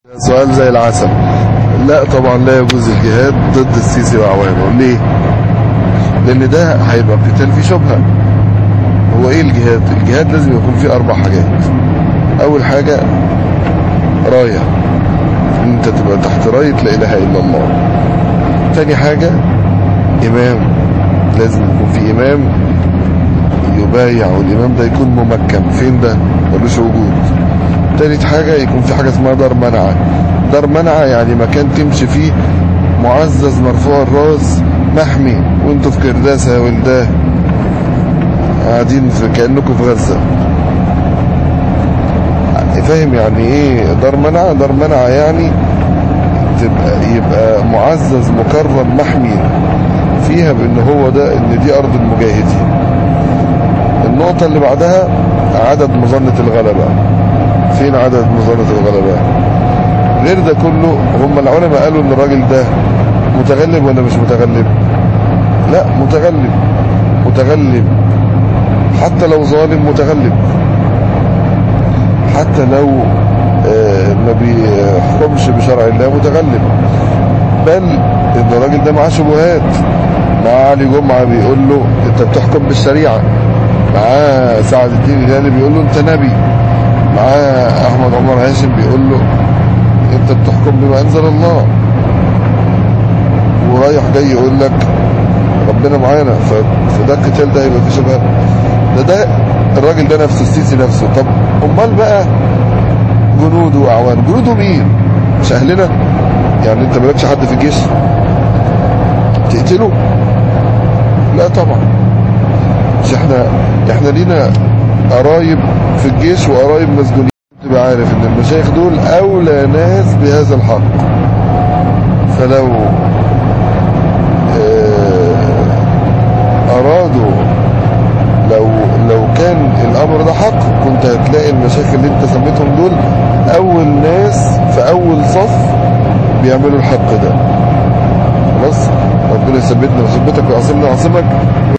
سؤال زي العسل لا طبعا لا يجوز الجهاد ضد السيسي واعوانه ليه لان ده هيبقى قتال فيه شبهه هو ايه الجهاد الجهاد لازم يكون فيه اربع حاجات اول حاجه رايه ان انت تبقى تحت رايه لا اله الا الله تاني حاجه امام لازم يكون في امام يبايع والامام ده يكون ممكن فين ده ملوش وجود تالت حاجة يكون في حاجة اسمها دار منعة دار منعة يعني مكان تمشي فيه معزز مرفوع الراس محمي وانتوا في كرداسة يا ولداه قاعدين في كأنكم في غزة فاهم يعني ايه دار منعة دار منعة يعني تبقى يبقى معزز مكرم محمي فيها بان هو ده ان دي ارض المجاهدين النقطة اللي بعدها عدد مظنة الغلبة فين عدد مظنة الغلبة غير ده كله هم العلماء قالوا ان الراجل ده متغلب ولا مش متغلب لا متغلب متغلب حتى لو ظالم متغلب حتى لو آه ما بيحكمش بشرع الله متغلب بل ان الراجل ده معاه شبهات معاه علي جمعه بيقول له انت بتحكم بالشريعه معاه سعد الدين الهلالي بيقول له انت نبي معاه احمد عمر هاشم بيقول له انت بتحكم بما انزل الله ورايح جاي يقول لك ربنا معانا فده القتال ده هيبقى فيه شبهه ده ده الراجل ده نفسه السيسي نفسه طب امال بقى جنوده واعوانه جنوده مين مش اهلنا يعني انت مالكش حد في الجيش تقتله لا طبعا مش احنا احنا لينا قرايب في الجيش وقرايب مسجونين تبقى عارف ان المشايخ دول اولى ناس بهذا الحق فلو ارادوا لو لو كان الامر ده حق كنت هتلاقي المشايخ اللي انت سميتهم دول اول ناس في اول صف بيعملوا الحق ده خلاص ربنا يثبتنا ويثبتك ويعصمنا ويعصمك